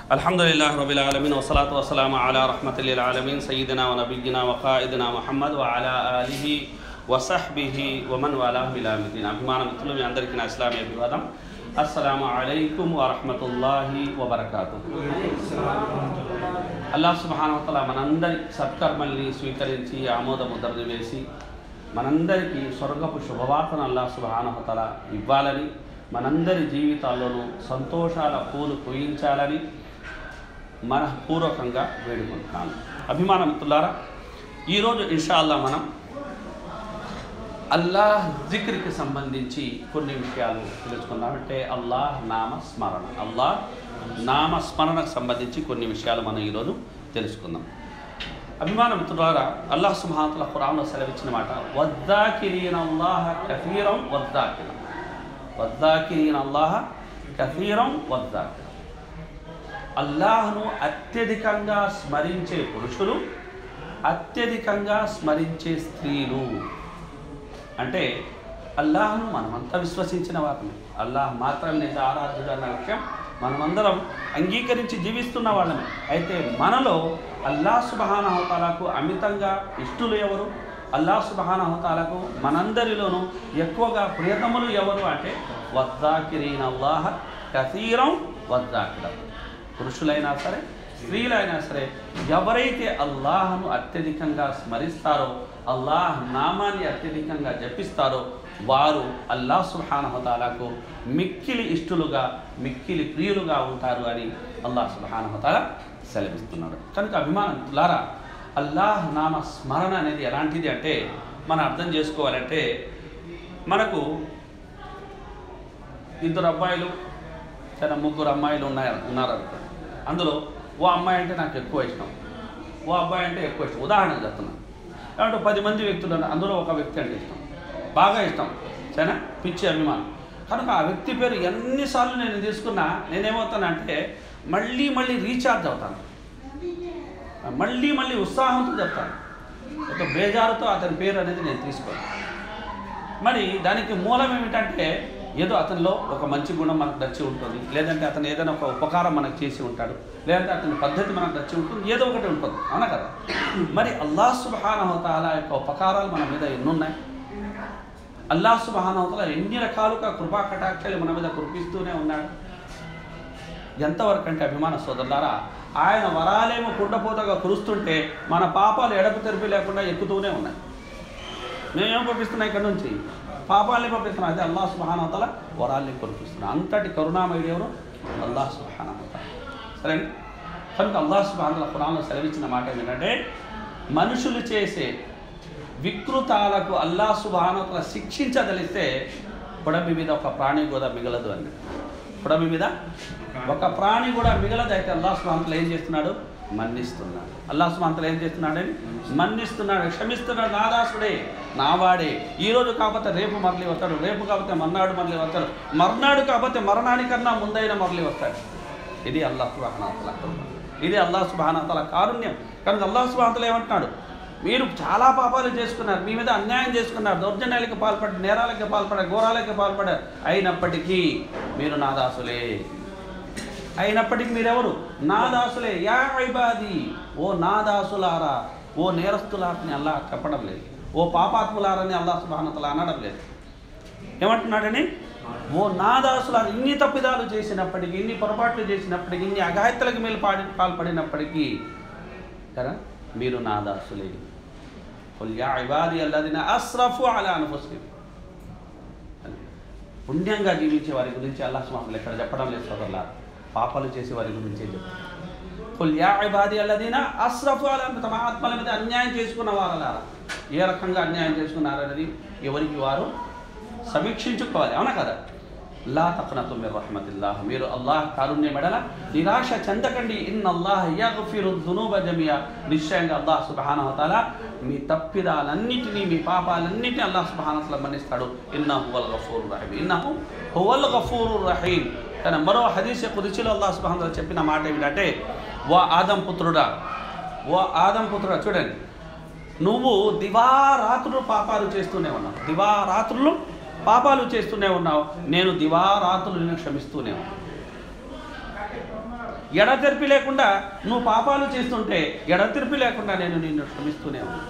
الحمد لله رب العالمين والصلاة والسلام على رحمة للعالمين سيدنا ونبينا وقائدنا محمد وعلى آله وصحبه ومن والاه إلى الدين అభిమాన మిత్రులు మీ అందరికీ నా ఇస్లామీ అభివాదం అస్సలాము అలైకుం వరహమతుల్లాహి వబర్కాతు అల్లాహ్ సుబానవతల మనందరి సత్కర్మల్ని స్వీకరించి ఆమోద ముద్రని వేసి మనందరికీ స్వర్గపు శుభవార్తను అల్లాహ్ సుబానవతల ఇవ్వాలని మనందరి జీవితాల్లోనూ సంతోషాల పూలు పూయించాలని మనపూర్వకంగా వేడుకుంటున్నాను అభిమాన మిత్రులారా ఈరోజు ఇన్షాల్లా మనం అల్లాహ్ జిక్ర్కి సంబంధించి కొన్ని విషయాలు తెలుసుకుందాం అంటే అల్లాహ్ నామ స్మరణ అల్లాహ్ నామ స్మరణకు సంబంధించి కొన్ని విషయాలు మనం ఈరోజు తెలుసుకుందాం అభిమాన మిత్రులారా అల్లాహ్ సుహాతుల ఖురాన్లో సెలవిచ్చిన మాట వద్దాకిరీన్ అల్లాహ కఫీరం వద్దాకిరం వద్దాకిరీన్ అల్లాహ కఫీరం వద్దాకిరం అల్లాహ్ను అత్యధికంగా స్మరించే పురుషులు అత్యధికంగా స్మరించే స్త్రీలు అంటే అల్లాహ్ను మనమంతా విశ్వసించిన వారమే అల్లాహ్ మాత్రమే నిజ ఆరాధ్యుడు అన్న విషయం మనమందరం అంగీకరించి జీవిస్తున్న వాళ్ళమే అయితే మనలో అల్లాహ్ సుబహానహతాలకు అమితంగా ఇష్టులు ఎవరు అల్లాహ్ సుబహానహతాలకు మనందరిలోనూ ఎక్కువగా ప్రియతములు ఎవరు అంటే వద్దాకిరీన్ అల్లాహ కసీరం వద్దాకిరం పురుషులైనా సరే స్త్రీలైనా సరే ఎవరైతే అల్లాహను అత్యధికంగా స్మరిస్తారో అల్లాహ్ నామాన్ని అత్యధికంగా జపిస్తారో వారు అల్లాహ్ సుహానహతాలకు మిక్కిలి ఇష్టలుగా మిక్కిలి ప్రియులుగా ఉంటారు అని అల్లాహ్ సుహానహతాల సెలవిస్తున్నాడు కనుక అభిమానులారా అల్లాహ్ నామ స్మరణ అనేది ఎలాంటిది అంటే మనం అర్థం చేసుకోవాలంటే మనకు ఇద్దరు అబ్బాయిలు తన ముగ్గురు అమ్మాయిలు ఉన్నాయి ఉన్నారనుకోండి అందులో ఓ అమ్మాయి అంటే నాకు ఎక్కువ ఇష్టం ఓ అబ్బాయి అంటే ఎక్కువ ఇష్టం ఉదాహరణకు చెప్తున్నాను కాబట్టి పది మంది వ్యక్తులు ఉన్నారు అందులో ఒక వ్యక్తి అంటే ఇష్టం బాగా ఇష్టం సరేనా పిచ్చి అభిమానం కనుక ఆ వ్యక్తి పేరు ఎన్నిసార్లు నేను తీసుకున్నా నేనేమవుతానంటే మళ్ళీ మళ్ళీ రీఛార్జ్ అవుతాను మళ్ళీ మళ్ళీ ఉత్సాహంతో చెప్తాను ఒక బేజారుతో అతని పేరు అనేది నేను తీసుకోను మరి దానికి మూలం ఏమిటంటే ఏదో అతనిలో ఒక మంచి గుణం మనకు నచ్చి ఉంటుంది లేదంటే అతను ఏదైనా ఒక ఉపకారం మనకు చేసి ఉంటాడు లేదంటే అతని పద్ధతి మనకు నచ్చి ఉంటుంది ఏదో ఒకటి ఉంటుంది అవునా కదా మరి అల్లాహ్ సుబహానహతాల యొక్క ఉపకారాలు మన మీద ఎన్నున్నాయి అల్లాహ్ సుబహానహతాల ఎన్ని రకాలుగా కృపా కటాక్షాలు మన మీద కురిపిస్తూనే ఉన్నాడు ఎంతవరకు అంటే అభిమాన సోదరులారా ఆయన వరాలేమో కుండపోతగా కురుస్తుంటే మన పాపాలు ఎడపు తెరిపి లేకుండా ఎక్కుతూనే ఉన్నాయి మేమేం పంపిస్తున్నా ఇక్కడ నుంచి పాపాలని పంపిస్తున్నాం అదే అల్లాహ్ సుబానవతల వరాల్ని కురిపిస్తున్నాం అంతటి కరుణామయుడు ఎవరు అల్లాహ్ సుబానవతల సరే కనుక అల్లాహ్ సుబానతల ఖురాన్లో సెలవిచ్చిన మాట ఏంటంటే మనుషులు చేసే వికృతాలకు అల్లాహ్ సుబానవతల శిక్షించదలిస్తే పొడమి మీద ఒక ప్రాణి కూడా మిగలదు అని పొడమి మీద ఒక ప్రాణి కూడా మిగలదు అయితే అల్లాహ్ సుబానతలు ఏం చేస్తున్నాడు మన్నిస్తున్నాడు అల్లాహ్ సుమంతలు ఏం చేస్తున్నాడని మన్నిస్తున్నాడు క్షమిస్తున్నాడు నా దాసుడే నావాడే ఈరోజు కాకపోతే రేపు మరలి వస్తాడు రేపు కాకపోతే మర్నాడు మరలి వస్తాడు మర్నాడు కాకపోతే మరణానికన్నా ముందైన మరలి వస్తాడు ఇది అల్లాహ్ సుబాహనాతల ఇది అల్లాహ్ సుబాహనాతల కారుణ్యం కనుక అల్లాహ్ సుబాహతలు ఏమంటున్నాడు మీరు చాలా పాపాలు చేసుకున్నారు మీ మీద అన్యాయం చేసుకున్నారు దౌర్జన్యాలకు పాల్పడి నేరాలకు పాల్పడారు ఘోరాలకు పాల్పడారు అయినప్పటికీ మీరు నా దాసులే అయినప్పటికీ మీరెవరు నా దాసులే యా ఐబాది ఓ నా దాసులారా ఓ నేరస్తులారని అల్లా చెప్పడం లేదు ఓ పాపాత్ములారని అల్లా సుబానతల అనడం లేదు ఏమంటున్నాడని ఓ నా దాసులారు ఇన్ని తప్పిదాలు చేసినప్పటికీ ఇన్ని పొరపాట్లు చేసినప్పటికీ ఇన్ని అఘాయిత్తులకు మేలు పాడి పాల్పడినప్పటికీ కదా మీరు నా దాసులే యా ఐబాది అల్లదిన అస్రఫు అలా అనుభవం పుణ్యంగా జీవించే వారి గురించి అల్లా సుమాతలు ఇక్కడ చెప్పడం లేదు సోదరులారు పాపాలు చేసే వారి గురించే చెప్తారు కుల్ యా ఇబాది అల్లదీన అస్రఫు అలా తమ ఆత్మల మీద అన్యాయం చేసుకున్న వారలారా ఏ రకంగా అన్యాయం చేసుకున్నారనేది ఎవరికి వారు సమీక్షించుకోవాలి అవునా కదా లా తఫనతు మీరు రహమతిల్లాహ్ మీరు అల్లాహ్ కారుణ్యం మెడల నిరాశ చెందకండి ఇన్ అల్లాహ్ యగ్ఫిరు దునూబ జమియా నిశ్చయంగా అల్లాహ్ సుబ్హానహు తఆలా మీ తప్పిదాలన్నిటినీ మీ పాపాలన్నిటిని అల్లాహ్ సుబ్హానహు తఆలా మన్నిస్తాడు ఇన్నహు హువల్ గఫూర్ రహీమ్ ఇన్నహు హువల్ గఫూర్ రహీమ్ కానీ మరో హదీస్ కుదిచిలో అల్లాహ్ సుబ్హానహు తఆలా చెప్పిన మాట ఏమిటంటే ఓ ఆదం పుత్రుడా ఓ ఆదం పుత్రుడా చూడండి నువ్వు దివారాత్రులు పాపాలు చేస్తూనే ఉన్నావు దివారాత్రులు పాపాలు చేస్తూనే ఉన్నావు నేను దివారాత్రులు నిన్ను క్షమిస్తూనే ఉన్నాను ఎడతెరిపి లేకుండా నువ్వు పాపాలు చేస్తుంటే ఎడతెరిపి లేకుండా నేను నిన్ను క్షమిస్తూనే ఉన్నాను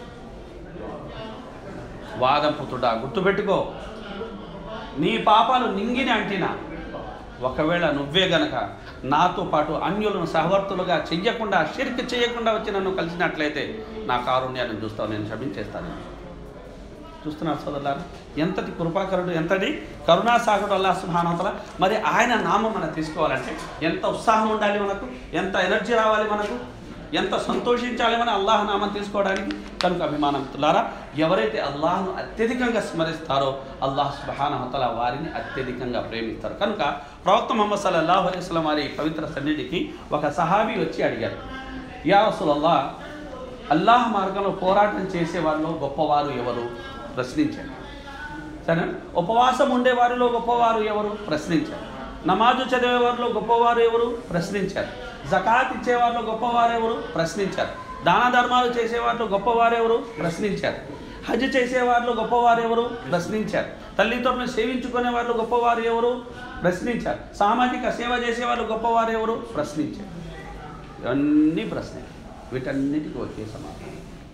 వాదం పుత్రుడా గుర్తుపెట్టుకో నీ పాపాలు నింగిని అంటినా ఒకవేళ నువ్వే గనక నాతో పాటు అన్యులను సహవర్తులుగా చెయ్యకుండా షిర్క్ చేయకుండా వచ్చి నన్ను కలిసినట్లయితే నా కారుణ్యాన్ని చూస్తావు నేను క్షమించేస్తాను చూస్తున్నారు సోదరులారా ఎంతటి కృపాకరుడు ఎంతటి కరుణాసాగరుడు అల్లా సుభానవతల మరి ఆయన నామం మనం తీసుకోవాలంటే ఎంత ఉత్సాహం ఉండాలి మనకు ఎంత ఎనర్జీ రావాలి మనకు ఎంత సంతోషించాలి మన అల్లాహ్ నామం తీసుకోవడానికి కనుక అభిమానంతులారా ఎవరైతే అల్లాహ్ను అత్యధికంగా స్మరిస్తారో అల్లాహ్ సుబానహతల వారిని అత్యధికంగా ప్రేమిస్తారు కనుక ప్రవక్త మొహమ్మద్ సల్లల్లాహు అలైహి వసల్లం వారి పవిత్ర సన్నిధికి ఒక సహాబీ వచ్చి అడిగారు యా రసూలల్లా అల్లాహ్ మార్గంలో పోరాటం చేసే వారిలో గొప్పవారు ఎవరు ప్రశ్నించారు సరే ఉపవాసం ఉండే వారిలో గొప్పవారు ఎవరు ప్రశ్నించారు నమాజు చదివే వారిలో గొప్పవారు ఎవరు ప్రశ్నించారు జకాత్ ఇచ్చేవారిలో గొప్పవారు ఎవరు ప్రశ్నించారు దాన ధర్మాలు చేసేవారిలో గొప్పవారు ఎవరు ప్రశ్నించారు హజ్ చేసేవారిలో గొప్పవారు ఎవరు ప్రశ్నించారు తల్లిదండ్రులను సేవించుకునే వాళ్ళు గొప్పవారు ఎవరు ప్రశ్నించారు సామాజిక సేవ చేసేవాళ్ళు గొప్పవారు ఎవరు ప్రశ్నించారు ఇవన్నీ ప్రశ్న వీటన్నిటికీ ఒకే సమాధానం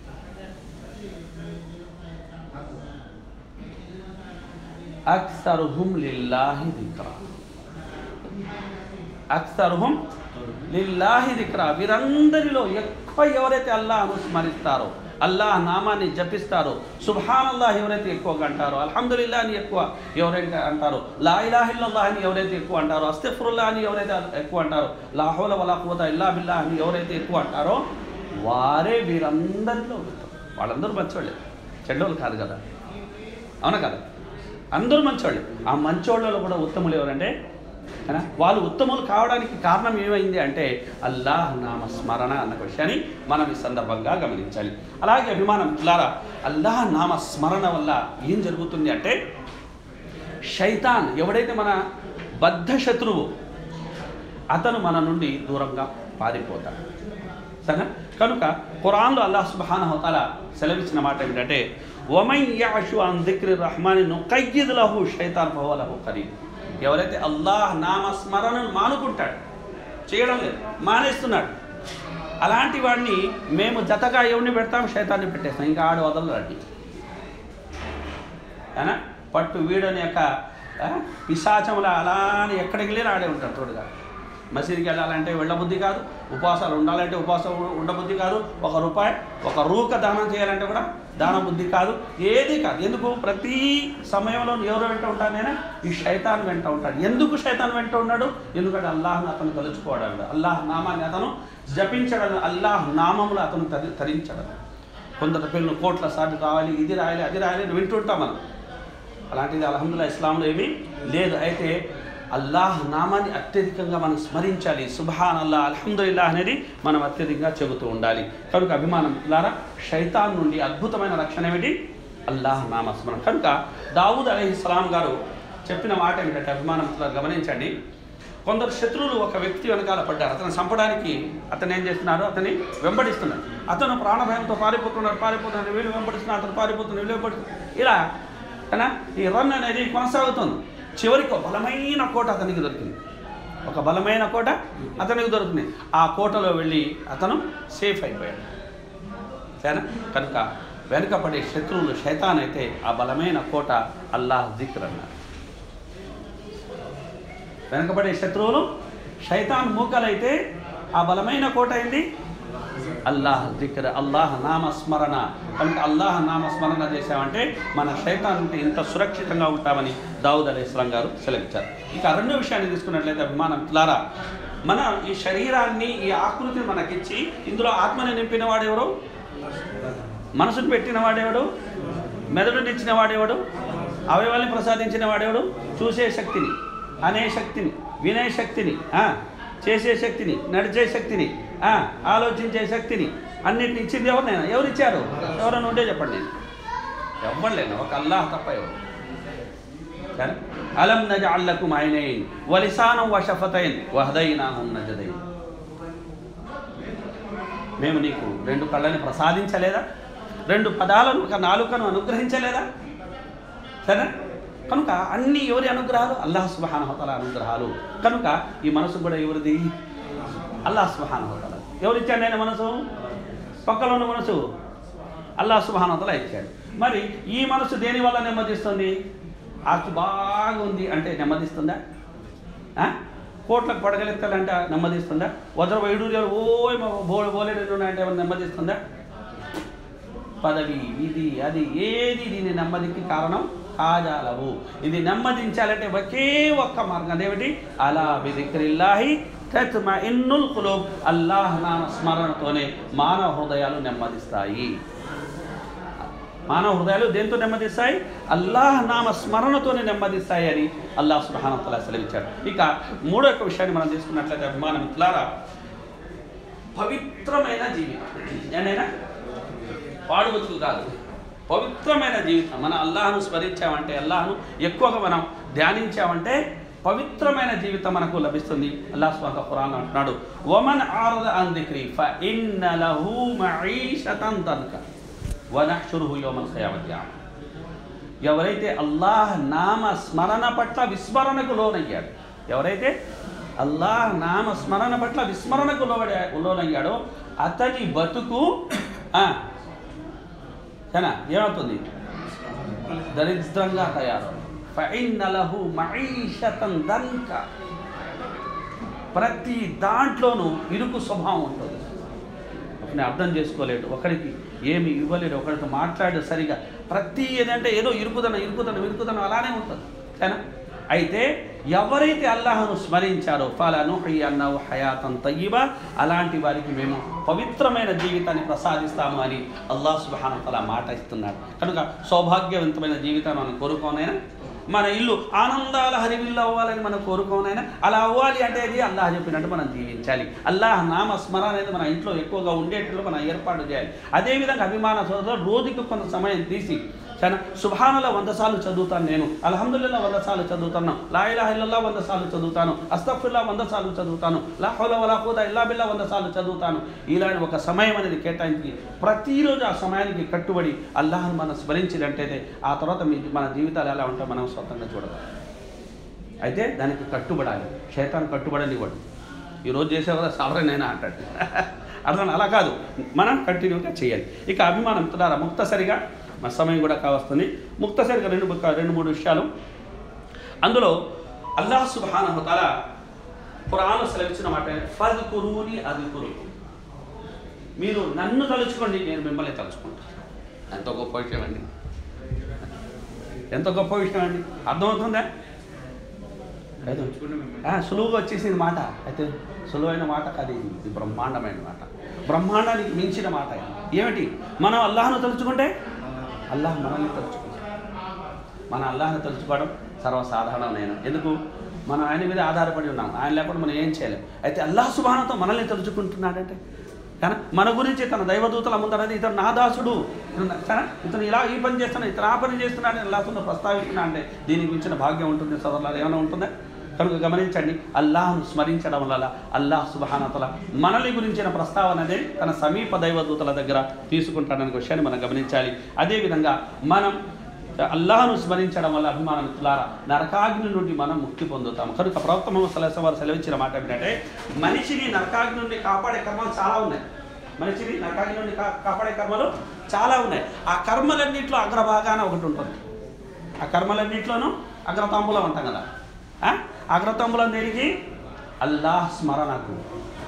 అక్సరుహుం లిల్లాహి దిక్రా అక్సరుహుం లిల్లాహి దిక్రా వీరందరిలో ఎక్కువ ఎవరైతే అల్లాహను స్మరిస్తారో అల్లాహ్ నామాన్ని జపిస్తారో సుభాన్ అల్లాహ్ ఎవరైతే ఎక్కువగా అంటారో అల్హమ్దుల్లా అని ఎక్కువ ఎవరైతే అంటారో లా ఇలాహిల్లాహ్ అని ఎవరైతే ఎక్కువ అంటారో అస్తఫరుల్లా అని ఎవరైతే ఎక్కువ అంటారో లాహోల వలా కువత ఇల్లా బిల్లా అని ఎవరైతే ఎక్కువ అంటారో వారే వీరందరిలో ఉత్తమం. వాళ్ళందరూ మంచోళ్ళే చెడ్డోళ్ళు కాదు కదా అవునా కదా అందరూ మంచోళ్ళే ఆ మంచోళ్ళలో కూడా ఉత్తములు ఎవరంటే కదా వాళ్ళు ఉత్తములు కావడానికి కారణం ఏమైంది అంటే అల్లాహ్ నామ స్మరణ అన్న విషయాన్ని మనం ఈ సందర్భంగా గమనించాలి అలాగే అభిమానం ద్వారా అల్లాహ్ నామ స్మరణ వల్ల ఏం జరుగుతుంది అంటే శైతాన్ ఎవడైతే మన బద్ధ శత్రువు అతను మన నుండి దూరంగా పారిపోతాడు సరేనా కనుక ఖురాన్లో అల్లాహ్ సుబ్హానహు వతఆలా సెలవిచ్చిన మాట ఏమిటంటే వమై యాషు అన్ దిక్రి రహమాని నుకయ్యిద్ లహు షైతాన్ ఫహువ లహు కరీం ఎవరైతే అల్లాహ్ నామ స్మరణను మానుకుంటాడు చేయడం లేదు మానేస్తున్నాడు అలాంటి వాడిని మేము జతగా ఎవరిని పెడతాం శైతాన్ని పెట్టేస్తాం ఇంకా ఆడు వదలరండి అయినా పట్టు వీడని యొక్క ఆ, పిశాచముల అలానే ఎక్కడికి వెళ్ళి ఆడే ఉంటాడు తోడుగా మసీదుకి వెళ్ళాలంటే వెళ్ళబుద్ధి కాదు ఉపవాసాలు ఉండాలంటే ఉపవాసం ఉ- ఉండబుద్ధి కాదు ఒక రూపాయి ఒక రూక దానం చేయాలంటే కూడా దాన బుద్ధి కాదు ఏది కాదు ఎందుకు ప్రతి సమయంలో ఎవరు వెంట ఉంటాను నేను ఈ శైతాన్ వెంట ఉంటాడు ఎందుకు శైతాన్ వెంట ఉన్నాడు ఎందుకంటే అల్లాహ్ను అతను తలుచుకోవడం అల్లాహ్ నామాన్ని అతను జపించడం అల్లాహ్ నామములు అతను తరి తరించడం కొందరు పిల్లలు కోట్ల సార్లు కావాలి ఇది రాయాలి అది రాయాలి అని వింటుంటాం మనం అలాంటిది అల్హమ్దుల్లా ఇస్లాంలో ఏమీ లేదు అయితే అల్లాహ్ నామాన్ని అత్యధికంగా మనం స్మరించాలి సుభాన్ అల్లా అల్హమ్దుల్లా అనేది మనం అత్యధికంగా చెబుతూ ఉండాలి కనుక అభిమానం ద్వారా శైతాన్ నుండి అద్భుతమైన రక్షణ ఏమిటి అల్లాహ్ నామ స్మరణ కనుక దావూద్ అలీహిస్లాం గారు చెప్పిన మాట ఏమిటంటే అభిమానం ద్వారా గమనించండి కొందరు శత్రువులు ఒక వ్యక్తి వెనకాల పడ్డారు అతను చంపడానికి అతను ఏం చేస్తున్నారు అతన్ని వెంబడిస్తున్నాడు అతను ప్రాణభయంతో పారిపోతున్నాడు పారిపోతున్నాడు వీళ్ళు వెంబడిస్తున్నాడు అతను పారిపోతున్నాడు వీళ్ళు వెంబడిస్తున్నాడు ఇలా కదా ఈ రన్ అనేది కొనసాగుతుంది చివరికి ఒక బలమైన కోట అతనికి దొరికింది ఒక బలమైన కోట అతనికి దొరికింది ఆ కోటలో వెళ్ళి అతను సేఫ్ అయిపోయాడు సరేనా కనుక వెనుకపడే శత్రువులు శైతాన్ అయితే ఆ బలమైన కోట అల్లాహ్ జిక్ర్ అన్నారు వెనకబడే శత్రువులు శైతాన్ మూకలైతే ఆ బలమైన కోట ఏంది అల్లాహ్ జిక్ర అల్లాహ్ నామస్మరణ కనుక అల్లాహ్ నామస్మరణ చేసామంటే మన శైతాన్ నుండి ఇంత సురక్షితంగా ఉంటామని దావుద్ అలీ ఇస్లాం గారు సెలవిచ్చారు ఇక రెండో విషయాన్ని తీసుకున్నట్లయితే అభిమానం లారా మన ఈ శరీరాన్ని ఈ ఆకృతిని మనకిచ్చి ఇందులో ఆత్మని నింపిన వాడెవరు మనసును పెట్టిన వాడేవాడు మెదడునిచ్చిన వాడేవాడు అవయవాల్ని ప్రసాదించిన వాడేవాడు చూసే శక్తిని అనే శక్తిని వినే శక్తిని ఆ, చేసే శక్తిని నడిచే శక్తిని ఆ, ఆలోచించే శక్తిని అన్నిటిని ఇచ్చింది ఎవరినైనా ఎవరు ఇచ్చారు ఎవరైనా ఉంటే చెప్పండి నేను ఎవ్వలేను ఒక అల్లాహ్ తప్ప ఎవరు సరే? అలం నజఅల్లకుం ఐనైన్ వలిసానం వషఫతైన్ వహదైనాహుం నజదైన్ మేము నీకు రెండు కళ్ళని ప్రసాదించలేదా రెండు పదాలను ఒక నాలుకను అనుగ్రహించలేదా సరే కనుక అన్ని ఎవరి అనుగ్రహాలు అల్లాహ్ సుబ్హానహు వతఆలా అనుగ్రహాలు కనుక ఈ మనసు కూడా ఎవరిది అల్లాహ్ సుహానతల ఎవరిచ్చాడు ఆయన మనసు పక్కలో ఉన్న మనసు అల్లాహ్ సుహానతల ఇచ్చాడు మరి ఈ మనసు దేని వల్ల నెమ్మదిస్తుంది ఆస్తి బాగుంది అంటే నెమ్మదిస్తుందా ఆ? కోట్లకు పడగలెత్తాలంటే నెమ్మదిస్తుందా వజ్ర వైడూర్యాలు ఓయ్ మా బోలే బోలేడు అంటే ఏమైనా నెమ్మదిస్తుందా పదవి ఇది అది ఏది దీని నెమ్మదికి కారణం కాజాలవు ఇది నెమ్మదించాలంటే ఒకే ఒక్క మార్గం అదేమిటి అలా బిదిక్రిల్లాహి తత్మ ఇన్నుల్ కులోబ్ అల్లాహ్ నామ స్మరణతోనే మానవ హృదయాలు నెమ్మదిస్తాయి మానవ హృదయాలు దేంతో నెమ్మదిస్తాయి అల్లాహ్ నామ స్మరణతోనే నెమ్మదిస్తాయి అని అల్లాహ్ సుబ్హానహు సెలవిచ్చాడు ఇక మూడో యొక్క విషయాన్ని మనం తీసుకున్నట్లయితే అభిమానం మిత్రులారా పవిత్రమైన జీవితం ఏనైనా పాడు బతుకు కాదు పవిత్రమైన జీవితం మన అల్లాహను స్మరించామంటే అల్లాహను ఎక్కువగా మనం ధ్యానించామంటే పవిత్రమైన జీవితం మనకు లభిస్తుంది అల్లాహ్ స్వాత ఖురాన్ అంటున్నాడు వమన్ ఆరద అన్ దిక్రి ఫ ఇన్న లహు మঈషతన్ దన్క వనహ్షురుహు యౌమల్ ఖియామతి అమా ఎవరైతే అల్లాహ్ నామ స్మరణ పట్ల విస్మరణకు లోనయ్యాడు ఎవరైతే అల్లాహ్ నామ స్మరణ పట్ల విస్మరణకు లోబడి లోనయ్యాడో అతని బతుకు ఆ, సరేనా ఏమవుతుంది దరిద్రంగా తయారు ఫైన్నలహు మঈషతం దంక ప్రతి దాంట్లోనూ ఇరుకు స్వభావం ఉంటుంది ఒకరిని అర్థం చేసుకోలేడు ఒకరికి ఏమి ఇవ్వలేడు ఒకరితో మాట్లాడు సరిగా ప్రతి ఏదంటే ఏదో ఇరుకుదనం ఇరుకుదనం ఇరుకుదనం అలానే ఉంటుంది సరేనా అయితే ఎవరైతే అల్లాహను స్మరించారో ఫలను అన్నావు హయాతం తయ్యిబా అలాంటి వారికి మేము పవిత్రమైన జీవితాన్ని ప్రసాదిస్తాము అని అల్లాహ్ సుబ్హానహు తల మాట ఇస్తున్నాడు కనుక సౌభాగ్యవంతమైన జీవితాన్ని మనం కోరుకోనైనా మన ఇల్లు ఆనందాల హరివిల్లు అవ్వాలని మనం కోరుకోనైనా అలా అవ్వాలి అంటే అది అల్లాహ్ చెప్పినట్టు మనం జీవించాలి అల్లాహ్ నామ స్మరణ అనేది మన ఇంట్లో ఎక్కువగా ఉండేట్లు మనం ఏర్పాటు చేయాలి అదేవిధంగా అభిమాన సోదరులు రోజుకి కొంత సమయం తీసి చాలా సుభానలో వంద సార్లు చదువుతాను నేను అల్హమ్దుల్లా వంద సార్లు చదువుతాను లా ఇలాహ ఇల్లల్లా వంద సార్లు చదువుతాను అస్తఫుల్లా వంద సార్లు చదువుతాను లా హౌల వలా ఖుదా ఇల్లా బిల్లా వంద సార్లు చదువుతాను ఇలాంటి ఒక సమయం అనేది కేటాయించి ప్రతిరోజు ఆ సమయానికి కట్టుబడి అల్లాహ్ను మనం స్మరించినట్టయితే ఆ తర్వాత మీ మన జీవితాలు ఎలా ఉంటాయో మనం స్వతంగా చూడగలం అయితే దానికి కట్టుబడాలి శైతాన్ కట్టుబడనివ్వడు ఈరోజు చేసే కదా సావరనైనా అంటాడు అర్థం అలా కాదు మనం కంటిన్యూగా చేయాలి ఇక అభిమానం ద్వారా ముక్తసరిగా మన సమయం కూడా కావస్తుంది ముక్తసరిగా రెండు ఒక రెండు మూడు విషయాలు అందులో అల్లాహ్ సుబ్హానహు తఆల ఖురాన్ సెలవిచ్చిన మాట ఫజ్ కురూని అది కురు మీరు నన్ను తలుచుకోండి నేను మిమ్మల్ని తలుచుకుంటాను ఎంత గొప్ప విషయం అండి ఎంత గొప్ప విషయం అండి అర్థమవుతుందా లేదు ఆ, సులువుగా వచ్చేసింది మాట అయితే సులువైన మాట కాదు ఇది ఇది బ్రహ్మాండమైన మాట బ్రహ్మాండానికి మించిన మాట ఇది. ఏమిటి మనం అల్లాహను తలుచుకుంటే అల్లాహ్ మనల్ని తలుచుకుంటాం మన అల్లాహను తలుచుకోవడం సర్వసాధారణమైన ఎందుకు మనం ఆయన మీద ఆధారపడి ఉన్నాం ఆయన లేకుండా మనం ఏం చేయలేం అయితే అల్లాహ్ సుబానతో మనల్ని తలుచుకుంటున్నాడంటే కానీ మన గురించి తన దైవదూతల ముందరది ఇతను నా దాసుడు ఇతను నా- సరే? ఇతను ఇలా ఈ పని చేస్తున్నాడు ఇతను ఆ పని చేస్తున్నాడు అని అల్లాహ్తో ప్రస్తావిస్తున్నా అంటే దీనికి మించిన భాగ్యం ఉంటుంది సోదరులారా ఏమైనా ఉంటుందా కనుక గమనించండి అల్లాహ్ను స్మరించడం వల్ల అల్లాహ్ సుబహానతల మనల్ని గురించిన ప్రస్తావన అనేది తన సమీప దైవదూతల దగ్గర తీసుకుంటాడనే విషయాన్ని మనం గమనించాలి అదేవిధంగా మనం అల్లాహను స్మరించడం వల్ల అభిమాన మిత్రులారా నరకాగ్ని నుండి మనం ముక్తి పొందుతాం కనుక ప్రవక్త ముహమ్మద్ సలహా వారు సెలవిచ్చిన మాట ఏంటంటే మనిషిని నరకాగ్ని నుండి కాపాడే కర్మలు చాలా ఉన్నాయి మనిషిని నరకాగ్ని నుండి కా- కాపాడే కర్మలు చాలా ఉన్నాయి ఆ కర్మలన్నింటిలో అగ్రభాగాన ఒకటి ఉంటుంది ఆ కర్మలన్నింటిలోనూ అగ్రతాంబులం అంటాం కదా ఆ? అగ్రతాంబులం దేనికి అల్లాహ్ స్మరణకు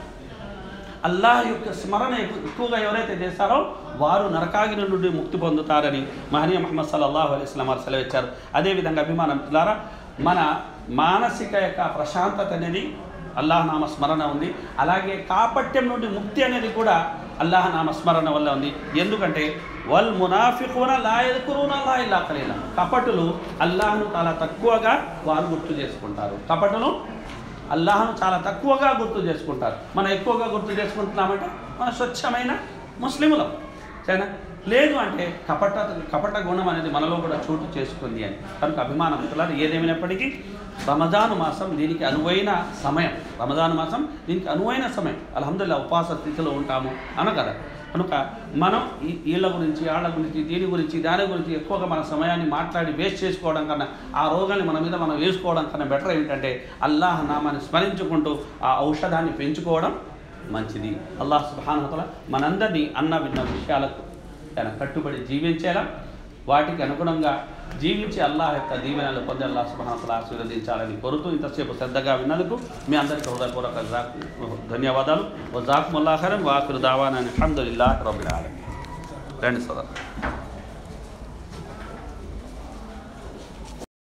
అల్లాహ్ యొక్క స్మరణ ఎక్కు- ఎక్కువగా ఎవరైతే చేస్తారో వారు నరకాగిన నుండి ముక్తి పొందుతారని మహనీయ మహమ్మద్ సల్లల్లాహు అలైహి వసల్లం వారు సెలవిచ్చారు అదేవిధంగా అభిమానం ద్వారా మన మానసిక యొక్క ప్రశాంతత అనేది అల్లాహ్ నామ స్మరణ ఉంది అలాగే కాపట్యం నుండి ముక్తి అనేది కూడా అల్లాహ్ నామ స్మరణ వల్ల ఉంది ఎందుకంటే వల్ మునాఫికున లా ఎదుకురున లా ఇల్లా ఖలీలా కపటులు అల్లాహ్ను చాలా తక్కువగా వారు గుర్తు చేసుకుంటారు కపటులు అల్లాహను చాలా తక్కువగా గుర్తు చేసుకుంటారు మనం ఎక్కువగా గుర్తు చేసుకుంటున్నామంటే మన స్వచ్ఛమైన ముస్లిములం సరేనా లేదు అంటే కపట కపట గుణం అనేది మనలో కూడా చోటు చేసుకుంది అని కనుక అభిమానం మిత్రులారా ఏదేమైనప్పటికీ రమజాను మాసం దీనికి అనువైన సమయం రమజాను మాసం దీనికి అనువైన సమయం అల్హమ్దుల్లా ఉపవాస స్థితిలో ఉంటాము అన కదా కనుక మనం ఈ వీళ్ళ గురించి వాళ్ళ గురించి దీని గురించి దాని గురించి ఎక్కువగా మన సమయాన్ని మాట్లాడి వేస్ట్ చేసుకోవడం కన్నా ఆ రోగాన్ని మన మీద మనం వేసుకోవడం కన్నా బెటర్ ఏంటంటే అల్లాహ్ నామాన్ని స్మరించుకుంటూ ఆ ఔషధాన్ని పెంచుకోవడం మంచిది అల్లాహ్ సుబానతల మనందరినీ అన్న విన్న విషయాలకు తన కట్టుబడి జీవించేలా వాటికి అనుగుణంగా జీవించి అల్లాహ్ యొక్క దీవెనలు పొంది అల్లాహ్ సుబానతల ఆశీర్వదించాలని కోరుతూ ఇంతసేపు శ్రద్ధగా విన్నందుకు మీ అందరికీ హృదయపూర్వక జాక్- ధన్యవాదాలు ఓ జాకుముల్లాహరం వాకులు దావానని అల్హమ్దుల్లాహ్ రబ్బిల్ ఆలమీన్ రండి సోదరు